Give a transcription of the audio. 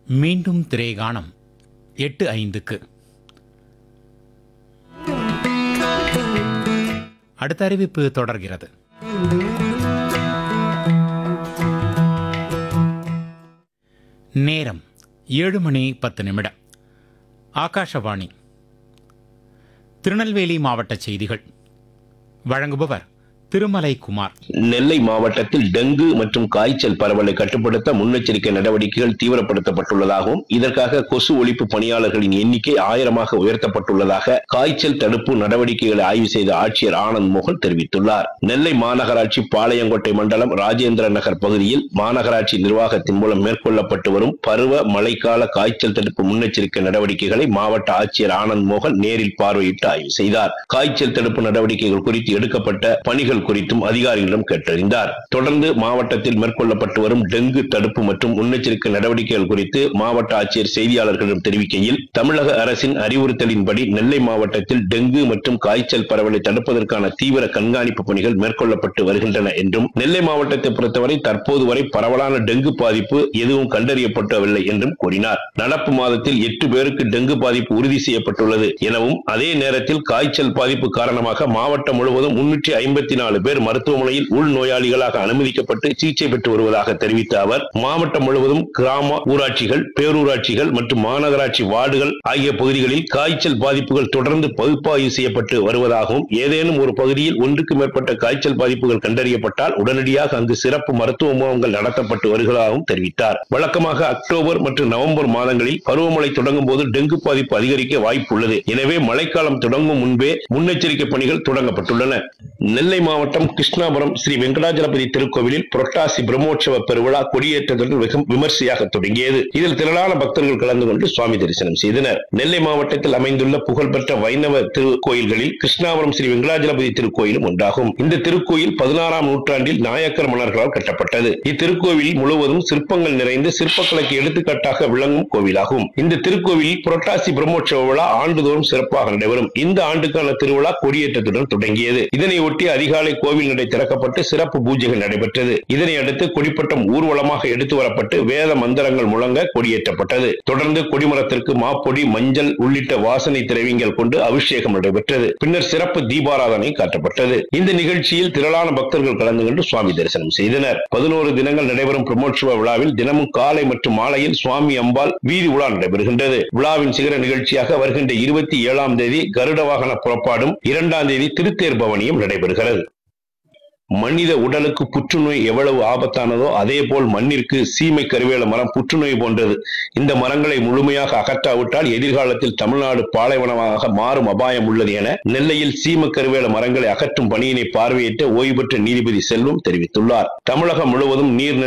மீண்டும் திரைகாணம் எட்டு ஐந்துக்கு அடுத்த அறிவிப்பு தொடர்கிறது நேரம் ஏழு மணி பத்து நிமிடம் ஆகாஷவாணி திருநெல்வேலி மாவட்ட செய்திகள் வழங்குபவர் திருமலை குமார் நெல்லை மாவட்டத்தில் டெங்கு மற்றும் காய்ச்சல் பரவலை கட்டுப்படுத்த முன்னெச்சரிக்கை நடவடிக்கைகள் தீவிரப்படுத்தப்பட்டுள்ளதாகவும் இதற்காக கொசு ஒழிப்பு பணியாளர்களின் எண்ணிக்கை ஆயிரமாக உயர்த்தப்பட்டுள்ளதாக காய்ச்சல் தடுப்பு நடவடிக்கைகளை ஆய்வு செய்த ஆட்சியர் ஆனந்த் மோகன் தெரிவித்துள்ளார் நெல்லை மாநகராட்சி பாளையங்கோட்டை மண்டலம் ராஜேந்திர நகர் பகுதியில் மாநகராட்சி நிர்வாகத்தின் மூலம் மேற்கொள்ளப்பட்டு வரும் பருவ மழைக்கால காய்ச்சல் தடுப்பு முன்னெச்சரிக்கை நடவடிக்கைகளை மாவட்ட ஆட்சியர் ஆனந்த் மோகன் நேரில் பார்வையிட்டு ஆய்வு செய்தார் காய்ச்சல் தடுப்பு நடவடிக்கைகள் குறித்து எடுக்கப்பட்ட பணிகள் குறித்தும் அதிகாரிகளிடம் கேட்டறிந்தார் தொடர்ந்து மாவட்டத்தில் மேற்கொள்ளப்பட்டு வரும் டெங்கு தடுப்பு மற்றும் முன்னெச்சரிக்கை நடவடிக்கைகள் குறித்து மாவட்ட ஆட்சியர் செய்தியாளர்களிடம் தெரிவிக்கையில் தமிழக அரசின் அறிவுறுத்தலின்படி நெல்லை மாவட்டத்தில் டெங்கு மற்றும் காய்ச்சல் பரவலை தடுப்பதற்கான தீவிர கண்காணிப்பு பணிகள் மேற்கொள்ளப்பட்டு வருகின்றன என்றும் நெல்லை மாவட்டத்தை பொறுத்தவரை தற்போது வரை பரவலான டெங்கு பாதிப்பு எதுவும் கண்டறியப்படவில்லை என்றும் கூறினார் நடப்பு மாதத்தில் எட்டு பேருக்கு டெங்கு பாதிப்பு உறுதி செய்யப்பட்டுள்ளது எனவும் அதே நேரத்தில் காய்ச்சல் பாதிப்பு காரணமாக மாவட்டம் முழுவதும் முன்னூற்றி ஐம்பத்தி நாலு பேர் மருத்துவமனையில் உள் நோயாளிகளாக அனுமதிக்கப்பட்டு சிகிச்சை பெற்று வருவதாக தெரிவித்த அவர் மாவட்டம் முழுவதும் கிராம ஊராட்சிகள் பேரூராட்சிகள் மற்றும் மாநகராட்சி வார்டுகள் ஆகிய பகுதிகளில் காய்ச்சல் பாதிப்புகள் தொடர்ந்து பகுப்பாய்வு செய்யப்பட்டு வருவதாகவும் ஏதேனும் ஒரு பகுதியில் ஒன்றுக்கு மேற்பட்ட காய்ச்சல் பாதிப்புகள் கண்டறியப்பட்டால் உடனடியாக அங்கு சிறப்பு மருத்துவ முகாம்கள் நடத்தப்பட்டு வருவதாகவும் தெரிவித்தார் வழக்கமாக அக்டோபர் மற்றும் நவம்பர் மாதங்களில் பருவமழை தொடங்கும் போது டெங்கு பாதிப்பு அதிகரிக்க வாய்ப்புள்ளது எனவே மழைக்காலம் தொடங்கும் முன்பே முன்னெச்சரிக்கை பணிகள் தொடங்கப்பட்டுள்ளன நெல்லை மாவட்டம் கிருஷ்ணாபுரம் ஸ்ரீ வெங்கடாஜலபதி திருக்கோவிலில் புரட்டாசி பிரம்மோற்சவ பெருவிழா கொடியேற்றத்துடன் வெகு விமர்சையாக தொடங்கியது இதில் திரளான பக்தர்கள் கலந்து கொண்டு சுவாமி தரிசனம் செய்தனர் நெல்லை மாவட்டத்தில் அமைந்துள்ள புகழ்பெற்ற வைணவ திருக்கோயில்களில் கிருஷ்ணாபுரம் ஸ்ரீ வெங்கடாஜலபதி திருக்கோயிலும் ஒன்றாகும் இந்த திருக்கோயில் பதினாறாம் நூற்றாண்டில் நாயக்கர் மன்னர்களால் கட்டப்பட்டது இத்திருக்கோவில் முழுவதும் சிற்பங்கள் நிறைந்து சிற்பக்கலைக்கு எடுத்துக்காட்டாக விளங்கும் கோவிலாகும் இந்த திருக்கோவிலில் புரட்டாசி பிரம்மோற்சவ விழா ஆண்டுதோறும் சிறப்பாக நடைபெறும் இந்த ஆண்டுக்கான திருவிழா கொடியேற்றத்துடன் தொடங்கியது இதனை ஒட்டி அதிகாலை கோவில் நடை திறக்கப்பட்டு சிறப்பு பூஜைகள் நடைபெற்றது இதனை அடுத்து கொடிப்பட்டம் ஊர்வலமாக எடுத்து வரப்பட்டு வேத மந்திரங்கள் முழங்க கொடியேற்றப்பட்டது தொடர்ந்து கொடிமரத்திற்கு மாப்பொடி மஞ்சள் உள்ளிட்ட வாசனை திரவியங்கள் கொண்டு அபிஷேகம் நடைபெற்றது பின்னர் சிறப்பு தீபாராதனை காட்டப்பட்டது இந்த நிகழ்ச்சியில் திரளான பக்தர்கள் கலந்து கொண்டு சுவாமி தரிசனம் செய்தனர் பதினோரு தினங்கள் நடைபெறும் பிரம்மோற்சவ விழாவில் தினமும் காலை மற்றும் மாலையில் சுவாமி அம்பாள் வீதி உலா நடைபெறுகின்றது விழாவின் சிகர நிகழ்ச்சியாக வருகின்ற இருபத்தி ஏழாம் தேதி கருட வாகன புறப்பாடும் இரண்டாம் தேதி திருத்தேர் பவனியும் நடைபெறுகிறது மனித உடலுக்கு புற்றுநோய் எவ்வளவு ஆபத்தானதோ அதே போல் மண்ணிற்கு சீமை கருவேல மரம் புற்றுநோய் போன்றது இந்த மரங்களை முழுமையாக அகற்றாவிட்டால் எதிர்காலத்தில் தமிழ்நாடு பாலைவனமாக மாறும் அபாயம் உள்ளது என நெல்லையில் சீம கருவேல மரங்களை அகற்றும் பணியினை பார்வையிட்ட ஓய்வு பெற்ற நீதிபதி செல்வம் தெரிவித்துள்ளார் தமிழகம் முழுவதும் நீர்நிலை